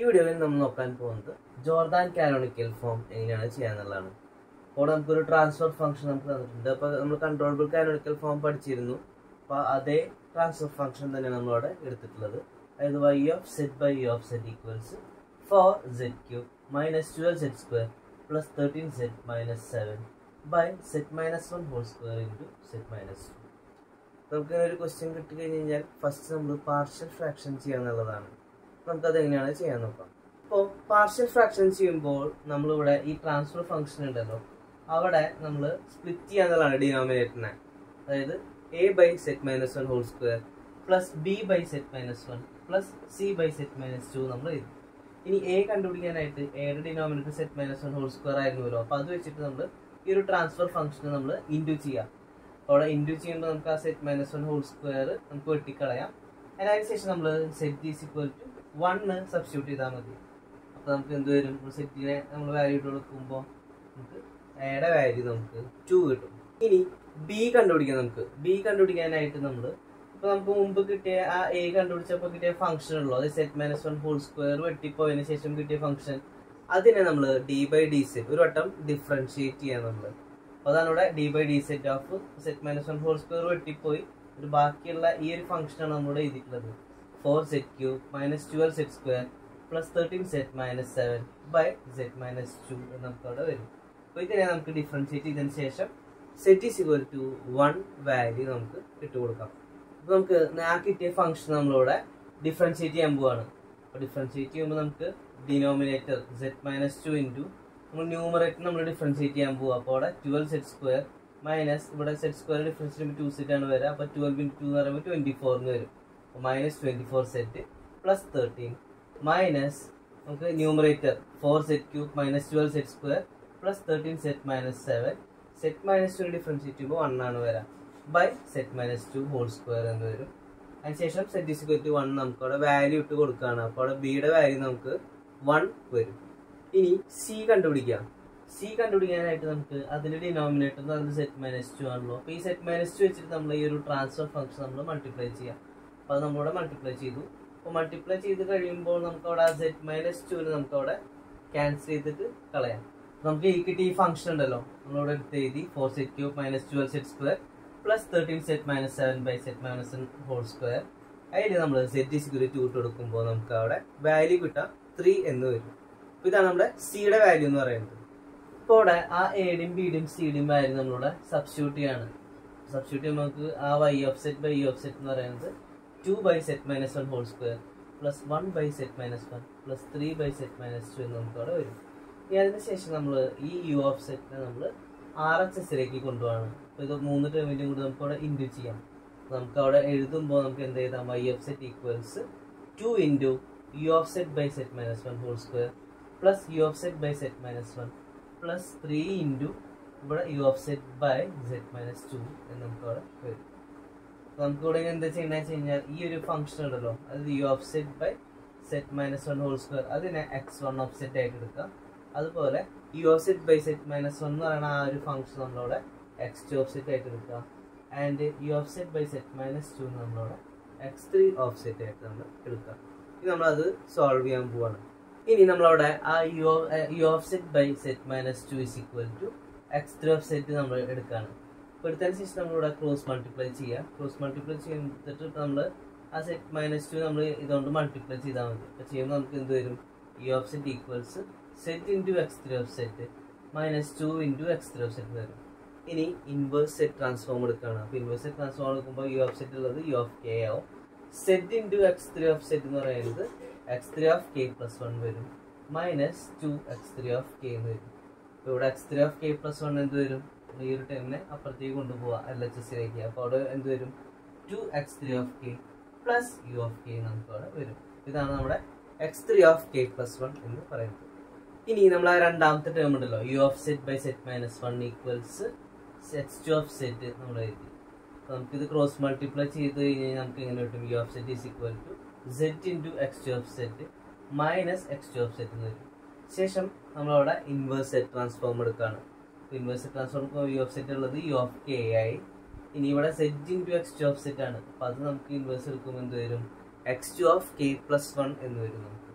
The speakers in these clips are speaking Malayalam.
വീഡിയോയിൽ നമ്മൾ നോക്കാൻ പോകുന്നത് ജോർദാൻ കാനോണിക്കൽ ഫോം എങ്ങനെയാണ് ചെയ്യാന്നുള്ളതാണ് അപ്പോൾ നമുക്കൊരു ട്രാൻസ്ഫർ ഫംഗ്ഷൻ നമുക്ക് തന്നിട്ടുണ്ട് അപ്പോൾ നമ്മൾ കൺട്രോളബിൾ കാനോണിക്കൽ ഫോം പഠിച്ചിരുന്നു അപ്പോൾ അതേ ട്രാൻസ്ഫർ ഫംഗ്ഷൻ തന്നെയാണ് നമ്മളവിടെ എടുത്തിട്ടുള്ളത് അതായത് y of z by of z equals four z cube minus twelve z square plus thirteen z minus seven by z minus one whole square into z minus two നമുക്ക് ഒരു ക്വസ്റ്റ്യൻ കിട്ടി കഴിഞ്ഞ് കഴിഞ്ഞാൽ ഫസ്റ്റ് നമ്മൾ പാർഷ്യൽ ഫ്രാക്ഷൻ ചെയ്യാന്നുള്ളതാണ് നമുക്കത് എങ്ങനെയാണ് ചെയ്യാൻ നോക്കാം അപ്പോൾ പാർഷ്യൽ ഫ്രാക്ഷൻ ചെയ്യുമ്പോൾ നമ്മളിവിടെ ഈ ട്രാൻസ്ഫർ ഫംഗ്ഷൻ ഉണ്ടല്ലോ അവിടെ നമ്മൾ സ്പ്ലിറ്റ് ചെയ്യാന്നുള്ളതാണ് ഡിനോമിനേറ്ററിനെ അതായത് A by z minus one whole square plus B by z minus one plus C by z minus two നമ്മൾ എഴുതി ഇനി എ കണ്ടുപിടിക്കാനായിട്ട് എയുടെ denominator z minus one whole square ആയിരുന്നല്ലോ അപ്പോൾ അത് വെച്ചിട്ട് നമ്മൾ ഈ ഒരു ട്രാൻസ്ഫർ ഫംഗ്ഷൻ നമ്മൾ ഇൻഡു ചെയ്യാം അവിടെ ഇൻഡു ചെയ്യുമ്പോൾ നമുക്ക് ആ z minus one whole square നമുക്ക് വെട്ടിക്കളയാം അതിനുശേഷം നമ്മൾ z is equal to one substitute ചെയ്താൽ മതി അപ്പോൾ നമുക്ക് എന്ത് വരും സെറ്റിനെ നമ്മൾ വാല്യൂ ഇട്ട് കൊടുക്കുമ്പോൾ നമുക്ക് എയുടെ വാല്യൂ നമുക്ക് ടു കിട്ടും ഇനി ബി കണ്ടുപിടിക്കാം നമുക്ക് ബി കണ്ടുപിടിക്കാനായിട്ട് നമ്മൾ ഇപ്പോൾ നമുക്ക് മുമ്പ് കിട്ടിയ ആ എ കണ്ടുപിടിച്ചപ്പോൾ കിട്ടിയ ഫംഗ്ഷൻ ഉള്ളൂ അത് z minus one whole square വെട്ടിപ്പോയതിനു ശേഷം കിട്ടിയ ഫംഗ്ഷൻ അതിനെ നമ്മൾ ഡി ബൈ ഡി സെറ്റ് ഒരു വട്ടം ഡിഫറൻഷിയേറ്റ് ചെയ്യാൻ നമ്മൾ അപ്പോൾ അതാണ് ഇവിടെ d by d z of z minus one whole square വെട്ടിപ്പോയി ഒരു ബാക്കിയുള്ള ഈ ഒരു ഫംഗ്ഷനാണ് നമ്മളിവിടെ എഴുതിയിട്ടുള്ളത് four z cube minus twelve z square plus thirteen z minus seven by z minus two എന്ന് നമുക്ക് അവിടെ വരും അപ്പോൾ ഇതിനെ നമുക്ക് ഡിഫറൻഷിയേറ്റ് ചെയ്തതിന് ശേഷം z is equal to one value നമുക്ക് ഇട്ട് കൊടുക്കാം അപ്പോൾ നമുക്ക് ആ കിട്ടിയ ഫംഗ്ഷൻ നമ്മളിവിടെ ഡിഫറൻഷിയേറ്റ് ചെയ്യാൻ പോവാണ് അപ്പോൾ ഡിഫറൻഷിയേറ്റ് ചെയ്യുമ്പോൾ നമുക്ക് denominator z minus two into നമ്മൾ ന്യൂമറേറ്റർ നമ്മൾ ഡിഫറൻഷിയേറ്റ് ചെയ്യാൻ പോവുക അപ്പോൾ അവിടെ ട്വൽവ് സെറ്റ് സ്ക്വയർ മൈനസ് ഇവിടെ സെറ്റ് സ്ക്വയർ ഡിഫറൻസ് ചെയ്യുമ്പോൾ ടു സെറ്റ് ആണ് വരിക അപ്പോൾ ട്വൽവ് ഇൻറ്റു ടു എന്ന് പറയുമ്പോൾ ട്വൻറ്റി ഫോറിന് വരും അപ്പോൾ minus twenty four z plus thirteen minus നമുക്ക് numerator four z cube minus twelve z square plus thirteen z minus seven z minus two differentiate ചെയ്യുമ്പോൾ വൺ ആണ് വരാം by z minus two whole square എന്ന് വരും അതിനുശേഷം സെറ്റ് ഇസ് ടു വൺ നമുക്ക് അവിടെ വാല്യൂ ഇട്ട് കൊടുക്കുകയാണ് അപ്പോൾ അവിടെ ബിയുടെ വാല്യൂ നമുക്ക് വൺ വരും ഇനി സി കണ്ടുപിടിക്കാം സി കണ്ടുപിടിക്കാനായിട്ട് നമുക്ക് അതിന്റെ ഡിനോമിനേറ്റർ എന്ന് പറയുന്നത് സെറ്റ് മൈനസ് ടു ആണല്ലോ അപ്പോൾ ഈ സെറ്റ് മൈനസ് ടു വെച്ചിട്ട് നമ്മൾ ഈ ഒരു ട്രാൻസ്ഫർ ഫംഗ്ഷൻ നമ്മൾ മൾട്ടിപ്ലൈ ചെയ്യാം അപ്പോൾ അത് നമ്മളിവിടെ മൾട്ടിപ്ലൈ ചെയ്തു അപ്പോൾ മൾട്ടിപ്ലൈ ചെയ്ത് കഴിയുമ്പോൾ നമുക്ക് അവിടെ ആ സെറ്റ് മൈനസ് ടുവിന് നമുക്ക് അവിടെ ക്യാൻസൽ ചെയ്തിട്ട് കളയാം നമുക്ക് ഈ കിട്ടിയ ഈ ഫംഗ്ഷൻ ഉണ്ടല്ലോ നമ്മളിവിടെ എടുത്ത് എഴുതി four z cube minus twelve z square plus thirteen z minus seven by z minus whole square അതിൽ നമ്മൾ സെറ്റ് ഇസ്ക്വൽ ടു ഇട്ട് കൊടുക്കുമ്പോൾ നമുക്ക് അവിടെ വാല്യൂ കിട്ടാം ത്രീ എന്ന് വരും അപ്പോൾ ഇതാണ് നമ്മുടെ സിയുടെ വാല്യൂ എന്ന് പറയുന്നത് ഇപ്പോൾ ഇവിടെ ആ എയുടെയും ബിയുടെയും സിയുടെയും വാല്യൂ നമ്മളിവിടെ സബ്സ്റ്റിറ്റ്യൂട്ട് ചെയ്യാണ് സബ്സ്റ്റിറ്റ്യൂട്ട് ചെയ്യുമ്പോൾ നമുക്ക് ആ y of z by of z എന്ന് പറയുന്നത് two by z minus one whole square plus one by z minus one plus three by z minus two എന്ന് നമുക്ക് അവിടെ വരും ഇനി അതിന് ശേഷം നമ്മൾ ഈ യു ഓഫ് സെറ്റിനെ നമ്മൾ ആർ എച്ച് എസിലേക്ക് കൊണ്ടുപോകണം അപ്പോൾ ഇത് മൂന്ന് ടേമിൻ്റെയും കൂടി നമുക്ക് അവിടെ ഇൻറ്റു ചെയ്യാം നമുക്ക് അവിടെ എഴുതുമ്പോൾ നമുക്ക് എന്ത് ചെയ്താൽ y of z equals to into u of z by z minus one whole square plus u of z by z minus one plus three into ഇവിടെ u of z by z minus two എന്ന് നമുക്ക് അവിടെ വരും നമുക്ക് ഇവിടെ എന്താ ചെയ്യണമെന്ന് വെച്ച് കഴിഞ്ഞാൽ ഈ ഒരു ഫംഗ്ഷൻ ഉണ്ടല്ലോ അത് u of z by z minus one whole square അതിനെ എക്സ് വൺ ഓഫ് സെറ്റ് ആയിട്ട് എടുക്കാം അതുപോലെ u of z by z minus one എന്ന് പറയുന്ന ആ ഒരു ഫംഗ്ഷൻ നമ്മളവിടെ എക്സ് ടു ഓഫ് സെറ്റ് ആയിട്ട് എടുക്കാം and u of z by z minus two നമ്മളവിടെ എക്സ് ത്രീ ഓഫ് സെറ്റ് ആയിട്ട് നമ്മൾ എടുക്കാം ഇനി നമ്മളത് സോൾവ് ചെയ്യാൻ പോവാണ് ഇനി നമ്മളവിടെ ആ u u of z by z minus two is equal to x three of z നമ്മൾ എടുക്കുകയാണ് അപ്പോൾ എടുത്തതിന് ശേഷം നമ്മളിവിടെ ക്രോസ് മൾട്ടിപ്ലൈ ചെയ്യുക ക്രോസ് മൾട്ടിപ്ലൈ ചെയ്തിട്ട് നമ്മൾ ആ സെറ്റ് മൈനസ് ടു നമ്മൾ ഇതുകൊണ്ട് മൾട്ടിപ്ലൈ ചെയ്താൽ മതി അപ്പോൾ ചെയ്യുമ്പോൾ നമുക്ക് എന്ത് വരും u of z equals z into x three of z minus two into x three of z വരും ഇനി ഇൻവേഴ്സ് സെറ്റ് ട്രാൻസ്ഫോം എടുക്കുകയാണ് അപ്പോൾ ഇൻവേഴ്സ് സെറ്റ് ട്രാൻസ്ഫോം എടുക്കുമ്പോൾ യു ഓഫ് സെറ്റ് ഉള്ളത് യു ഓഫ് കെ ആവും z into x three of z എന്ന് പറയുന്നത് x three of k plus one വരും minus two x three of k എന്ന് വരും അപ്പോൾ ഇവിടെ x three of k plus one എന്ത് വരും ഈ ഒരു ടൈമിനെ അപ്പുറത്തേക്ക് കൊണ്ടുപോവാം എൽ എച്ച് എസിലേക്ക് അപ്പോൾ അവിടെ എന്ത് വരും two x three of k plus u of k നമുക്ക് അവിടെ വരും ഇതാണ് നമ്മുടെ x three of k plus one എന്ന് പറയുന്നത് ഇനി നമ്മൾ ആ രണ്ടാമത്തെ ടേം ഉണ്ടല്ലോ u of z by z minus one equals x two of z നമ്മൾ എഴുതി അപ്പോൾ നമുക്കിത് ക്രോസ് മൾട്ടിപ്ലൈ ചെയ്ത് കഴിഞ്ഞാൽ നമുക്ക് എങ്ങനെ കിട്ടും u of z is equal to z into x two of z minus x two of z എന്ന് വരും ശേഷം നമ്മളവിടെ ഇൻവേഴ്സ് സെറ്റ് ട്രാൻസ്ഫോം എടുക്കുകയാണ് inverse z transform u of z ഉള്ളത് യു ഓഫ് കെ ആയി ഇനി ഇവിടെ z into x two of z ആണ് അപ്പോൾ അത് നമുക്ക് ഇൻവേഴ്സ് എടുക്കുമ്പോൾ എന്ത് വരും x two of k plus one എന്ന് വരും നമുക്ക്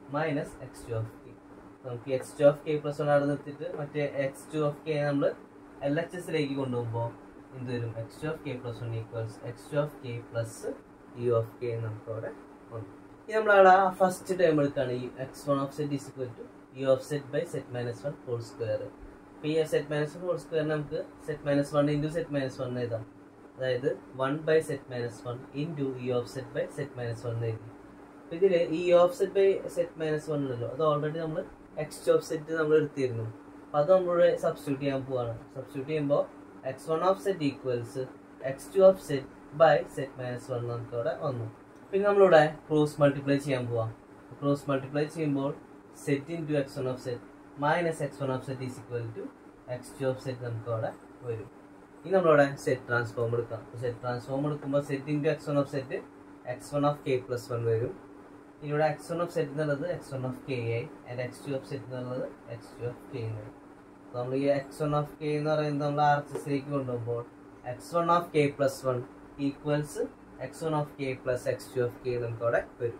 minus x two of k നമുക്ക് x two of k plus one അവിടെ നിർത്തിയിട്ട് മറ്റേ എക്സ് ടു ഓഫ് കെ നമ്മൾ എൽ എച്ച് എസിലേക്ക് കൊണ്ടുപോകുമ്പോൾ എന്ത് വരും x two of k plus one equals x two of k plus u of k നമുക്ക് അവിടെ വന്നു ഇനി നമ്മളവിടെ ഫസ്റ്റ് ടേം എടുക്കുകയാണ് ഈ x one of z is equal to u of z by z minus one whole square അപ്പോൾ ഈ z minus one whole square നമുക്ക് set minus one into z minus one എഴുതാം അതായത് one by z minus one into e of z by z minus one എഴുതി അപ്പോൾ ഇതിൽ ഈ of z by z minus one ഉണ്ടല്ലോ അത് ഓൾറെഡി നമ്മൾ എക്സ് ഓഫ് സെറ്റ് നമ്മൾ എടുത്തിരുന്നു അപ്പോൾ അത് നമ്മളിവിടെ സബ്സ്റ്റിറ്റ്യൂട്ട് ചെയ്യാൻ പോവാണ് സബ്സ്റ്റിറ്റ്യൂട്ട് ചെയ്യുമ്പോൾ x one of z equals x two of z by z minus one നമുക്ക് അവിടെ വന്നു പിന്നെ നമ്മളിവിടെ ക്രോസ് മൾട്ടിപ്ലൈ ചെയ്യാൻ പോവാം ക്രോസ് മൾട്ടിപ്ലൈ ചെയ്യുമ്പോൾ z into x one of z minus x one of z is equal to x two of z നമുക്ക് അവിടെ വരും ഇനി നമ്മളിവിടെ സെറ്റ് ട്രാൻസ്ഫോം എടുക്കാം സെറ്റ് ട്രാൻസ്ഫോം എടുക്കുമ്പോൾ z into x one of z x one of k plus one വരും ഇനി ഇവിടെ എക്സ് വൺ ഓഫ് സെറ്റ് എന്നുള്ളത് എക്സ് വൺ ഓഫ് കെ ആയി and x two of z എന്നുള്ളത് എക്സ് ടു ഓഫ് കെ എന്ന് വരും അപ്പോൾ നമ്മൾ ഈ എക്സ് വൺ ഓഫ് കെ എന്ന് പറയുന്നത് നമ്മൾ ആർ എച്ച് എസിലേക്ക് കൊണ്ടുപോകുമ്പോൾ x one of k plus one equals x one of k plus x two of k നമുക്ക് അവിടെ വരും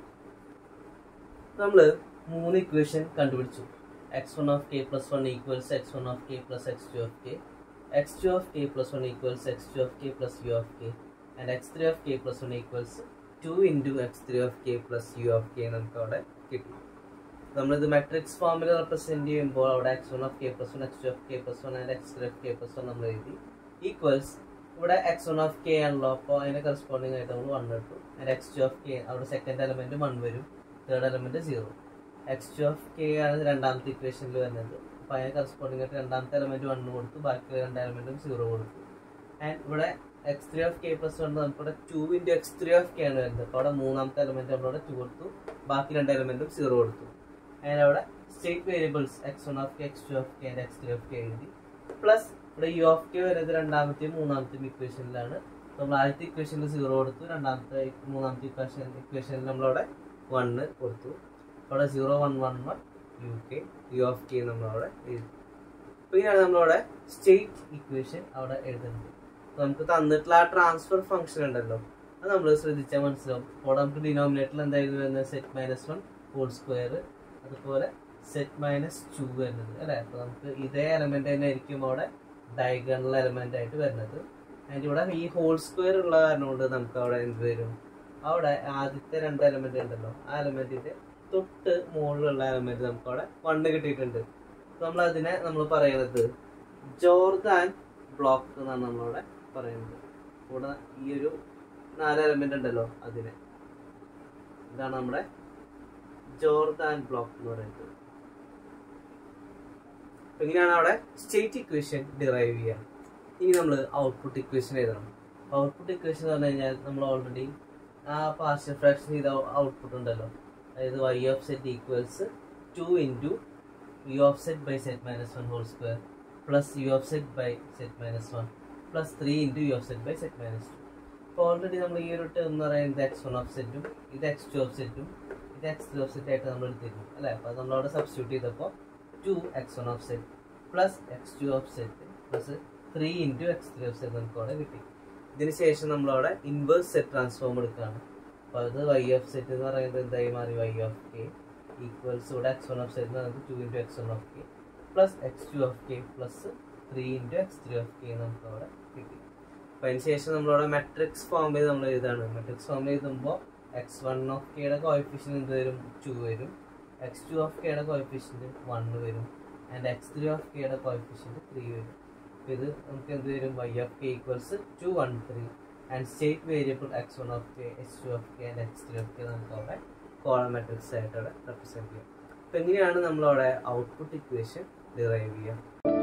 നമ്മൾ മൂന്ന് ഇക്വേഷൻ കണ്ടുപിടിച്ചു x one of k plus one equals x one of k plus x two of k x two of k plus one equals x two of k plus u of k and x three of k plus one equals to into x three of k plus u of k നമുക്ക് അവിടെ കിട്ടി നമ്മളിത് മെട്രിക്സ് ഫോമിൽ റെപ്രസെൻറ്റ് ചെയ്യുമ്പോൾ അവിടെ x one of k plus one x two of k plus one and x three of k plus one നമ്മൾ എഴുതി ഈക്വൽസ് ഇവിടെ എക്സ് വൺ ഓഫ് കെ ആണല്ലോ അപ്പോൾ അതിന് കറസ്പോണ്ടിങ് ആയിട്ട് നമ്മൾ വൺ ഇട്ടു and x two of k അവിടെ സെക്കൻഡ് എലമെൻറ്റ് വൺ വരും third element zero x two of k ആണ് രണ്ടാമത്തെ ഇക്വേഷനിൽ വരുന്നത് അപ്പോൾ അതിന് കറസ്പോണ്ടിങ് ആയിട്ട് രണ്ടാമത്തെ എലമെൻറ്റ് വണ്ണ് കൊടുത്തു ബാക്കി രണ്ട് എലമെൻറ്റും സീറോ കൊടുത്തു ആൻഡ് ഇവിടെ x three of k plus one നമുക്കിവിടെ two into x three of k ആണ് വരുന്നത് അപ്പോൾ അവിടെ മൂന്നാമത്തെ എലമെൻറ്റ് നമ്മളിവിടെ ടു കൊടുത്തു ബാക്കി രണ്ട് എലമെൻറ്റും സീറോ കൊടുത്തു ആൻഡ് അവിടെ state variables x one of k x two of k and x three of k എഴുതി പ്ലസ് ഇവിടെ യു ഓഫ് കെ വരുന്നത് രണ്ടാമത്തെയും മൂന്നാമത്തെയും ഇക്വേഷനിലാണ് നമ്മൾ ആദ്യത്തെ ഇക്വേഷനിൽ സീറോ കൊടുത്തു രണ്ടാമത്തെ മൂന്നാമത്തെ ഇക്വേഷൻ ഇക്വേഷനിൽ നമ്മളവിടെ വണ്ണ് കൊടുത്തു അവിടെ zero one one one u k u of k നമ്മളവിടെ എഴുതി അപ്പോൾ ഇതാണ് നമ്മളവിടെ സ്റ്റേറ്റ് ഇക്വേഷൻ അവിടെ എഴുതുന്നത് അപ്പോൾ നമുക്ക് തന്നിട്ടുള്ള ആ ട്രാൻസ്ഫർ ഫംഗ്ഷൻ ഉണ്ടല്ലോ അത് നമ്മൾ ശ്രദ്ധിച്ചാൽ മനസ്സിലാവും അവിടെ നമുക്ക് ഡിനോമിനേറ്ററിൽ എന്തായിരുന്നു വരുന്നത് z minus one whole square അതുപോലെ സെറ്റ് മൈനസ് ടു വരുന്നത് അല്ലേ അപ്പോൾ നമുക്ക് ഇതേ എലമെന്റ് തന്നെ ആയിരിക്കും അവിടെ ഡയഗണൽ എലമെന്റ് ആയിട്ട് വരുന്നത് അതിൻ്റെ ഇവിടെ ഈ ഹോൾ സ്ക്വയർ ഉള്ള കാരണം കൊണ്ട് നമുക്ക് അവിടെ എന്ത് വരും അവിടെ ആദ്യത്തെ രണ്ട് എലമെന്റ് ഉണ്ടല്ലോ ആ എലമെന്റിന്റെ തൊട്ട് മുകളിലുള്ള എലമെന്റ് നമുക്ക് അവിടെ വണ്ണ് കിട്ടിയിട്ടുണ്ട് നമ്മൾ അതിനെ നമ്മൾ പറയുന്നത് ജോർദാൻ ബ്ലോക്ക് എന്നാണ് നമ്മളവിടെ പറയുന്നത് ഇവിടെ ഈ ഒരു നാല് എലമെന്റ് ഉണ്ടല്ലോ അതിനെ ഇതാണ് നമ്മുടെ ജോർദാൻ ബ്ലോക്ക് എന്ന് പറയുന്നത് അപ്പൊ ഇങ്ങനെയാണ് അവിടെ സ്റ്റേറ്റ് ഇക്വേഷൻ ഡിറൈവ് ചെയ്യുക ഇനി നമ്മൾ ഔട്ട്പുട്ട് ഇക്വേഷൻ എഴുതണം ഔട്ട്പുട്ട് ഇക്വേഷൻ എന്ന് പറഞ്ഞു കഴിഞ്ഞാൽ നമ്മൾ ഓൾറെഡി ആ പാർഷ്യൽ ഫ്രാക്ഷൻ ചെയ്ത ഔട്ട്പുട്ട് ഉണ്ടല്ലോ അതായത് y of z equals to into u of z by z minus one whole square plus u of z by z minus one plus three into u of z by z minus two ഇപ്പോൾ ഓൾറെഡി നമ്മൾ ഈ ഒരു ടേം എന്ന് പറയുന്നത് എക്സ് വൺ ഓഫ് സെറ്റും ഇത് എക്സ് ടു ഓഫ് സെറ്റും ഇത് എക്സ് ത്രീ ഓഫ് സെറ്റ് ആയിട്ട് നമ്മൾ എടുത്തിരുന്നു അല്ലേ അപ്പോൾ അത് നമ്മളവിടെ സബ്സ്റ്റിറ്റ്യൂട്ട് ചെയ്തപ്പോൾ two x one of z plus x two of z plus three into x three of z നമുക്ക് അവിടെ കിട്ടി ഇതിന് ശേഷം നമ്മളവിടെ ഇൻവേഴ്സ് സെറ്റ് ട്രാൻസ്ഫോം എടുക്കുകയാണ് അപ്പോൾ അത് വൈ ഓഫ് സെറ്റ് എന്ന് പറയുന്നത് എന്തായി മാറി വൈ ഓഫ് കെ ഈക്വൽസ് ഇവിടെ എക്സ് വൺ ഓഫ് സെറ്റ് എന്ന് പറയുന്നത് two into x one of k plus x two of k plus three into x three of k നമുക്ക് അവിടെ കിട്ടി അപ്പോൾ അതിന് ശേഷം നമ്മളവിടെ മെട്രിക്സ് ഫോം ചെയ്ത് നമ്മൾ എഴുതാണ് മെട്രിക്സ് ഫോം എഴുതുമ്പോൾ എക്സ് വൺ ഓഫ് കെയുടെ കോയിഫിഷ്യൻ എന്ത് വരും ടു വരും എക്സ് ടു ഓഫ് കെയുടെ കോയിഫിഷ്യൻറ്റ് വൺ വരും ആൻഡ് എക്സ് ത്രീ ഓഫ് കെയുടെ കോയിഫിഷ്യൻറ്റ് ത്രീ വരും അപ്പോൾ ഇത് നമുക്ക് എന്ത് വരും y of k equals two one three and state variable x one of k x two of k and x three of k നമുക്ക് അവിടെ കോളം മെട്രിക്സ് ആയിട്ട് അവിടെ റെപ്രസെൻറ്റ് ചെയ്യാം അപ്പോൾ എങ്ങനെയാണ് നമ്മളവിടെ ഔട്ട്പുട്ട് ഇക്വേഷൻ ഡിറൈവ് ചെയ്യുക